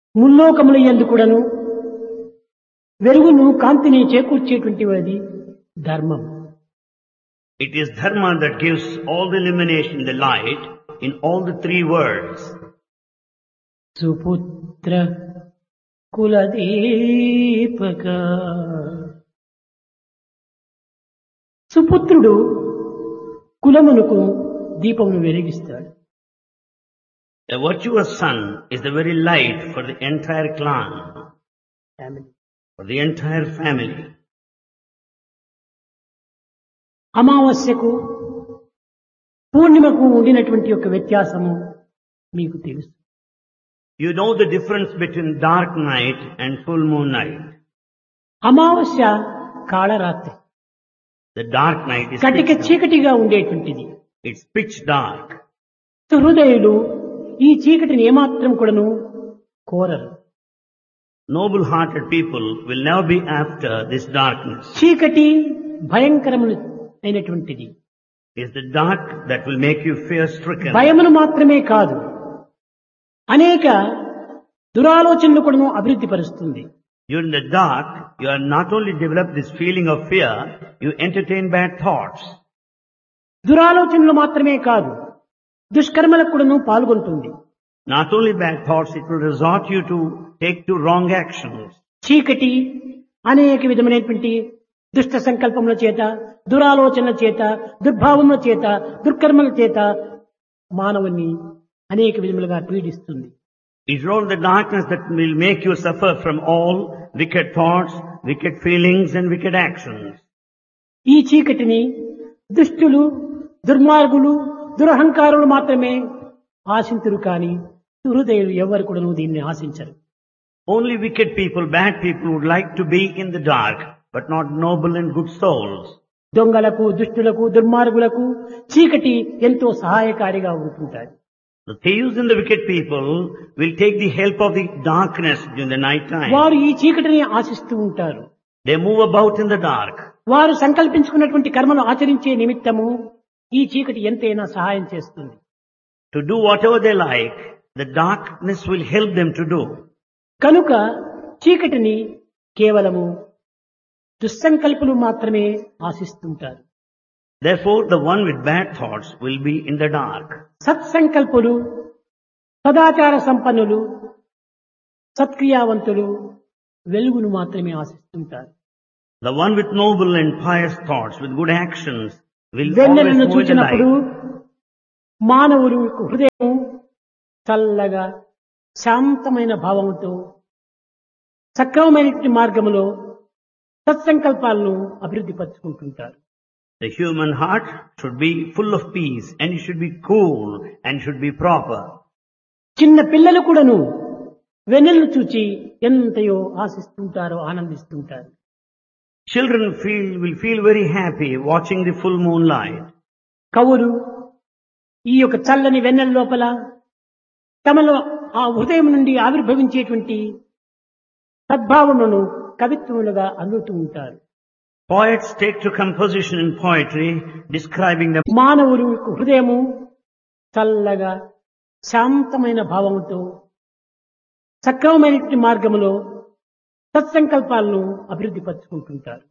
ముల్లోకముల ఎందు కూడాను వెలుగును కాంతిని చేకూర్చేటువంటి అది ధర్మం It is dharma that gives all the illumination, the light in all the three worlds. సుపుత్ర కులదీపక సుపుత్రుడు కులమునకు దీపమును వెలిగిస్తాడు A virtuous son is the very light for the entire clan, for the entire family. అమావాస్యకు పూర్ణిమకు ఉండినటువంటి యొక్క వ్యత్యాసము మీకు తెలుసు You know the difference between dark night and full moon night. అమావాస్య Kalaratri The dark night is కటిక pitch dark. చీకటిగా ఉండేటువంటిది It's pitch dark. హృదయులు ఈ చీకటిని ఏమాత్రం కూడాను కోరరు Noble hearted people will never be after this darkness. చీకటి భయంకరములు అయినటువంటిది It's the dark that will make you fear stricken. భయమును మాత్రమే కాదు అనేక దురాలోచనలు కూడాను అభివృద్ధి పరుస్తుంది You're in the dark, you are not only develop this feeling of fear, you entertain bad thoughts. దురాలోచనలు మాత్రమే కాదు దుష్కర్మలకు కూడాను పాల్గొంటుంది Not only bad thoughts, it will resort you to take to wrong actions. చీకటి అనేక విధమైనటువంటి దుష్ట సంకల్పముల చేత దురాలోచనల చేత దుర్భావముల చేత దుర్కర్మల చేత మానవుని అనేక విధములుగా పీడిస్తుంది It's all the darkness that will make you suffer from all wicked thoughts, wicked feelings and wicked actions. ఈ చీకటిని దుష్టులు దుర్మార్గులు దురహంకారులు మాత్రమే ఆశింతురు కాని హృదయులు ఎవరు కూడా దీన్ని ఆశించరు Only wicked people, bad people would like to be in the dark, but not noble and good souls. దొంగలకు దుష్టులకు దుర్మార్గులకు చీకటి ఎంతో సహాయకారిగా ఉంటుంటారు The thieves and the wicked people will take the help of the darkness during the night time. వారు ఈ చీకటిని ఆశిస్తూ ఉంటారు They move about in the dark. వారు సంకల్పించుకున్నటువంటి కర్మలు ఆచరించే నిమిత్తము ఈ చీకటి ఎంతైనా సహాయం చేస్తుంది To do whatever they like, the darkness will help them to do. కనుక చీకటిని కేవలము దుస్సంకల్పులు మాత్రమే ఆశిస్తుంటారు Therefore, the one with bad thoughts will be in the dark. సత్సంకల్పులు సదాచార సంపన్నులు సత్క్రియావంతులు వెలుగును మాత్రమే ఆశిస్తుంటారు The one with noble and pious thoughts, with good actions, will always వెన్నెలను move in the చూచినప్పుడు light. మానవుడు హృదయం చల్లగా శాంతమైన భావంతో సక్రమమైనటువంటి మార్గములో సత్సంకల్పాలను అభివృద్ధి పరుచుకుంటుంటారు The human heart should be full of peace and it should be cool and should be proper. చిన్న పిల్లలు కూడాను వెన్నెలను చూచి ఎంతయో ఆశిస్తుంటారో ఆనందిస్తుంటారు Children feel, will feel very happy watching the full moonlight. కవులు ఈ యొక్క చల్లని వెన్నెల లోపల తమలో ఆ హృదయం నుండి ఆవిర్భవించేటువంటి సద్భావములను కవిత్వములుగా అందుతూ ఉంటారు Poets take to composition in poetry describing the మానవుడు యొక్క హృదయము చల్లగా శాంతమైన భావముతో సక్రమమైనటువంటి మార్గములో సత్సంకల్పాలను అభివృద్ధి పరుచుకుంటుంటారు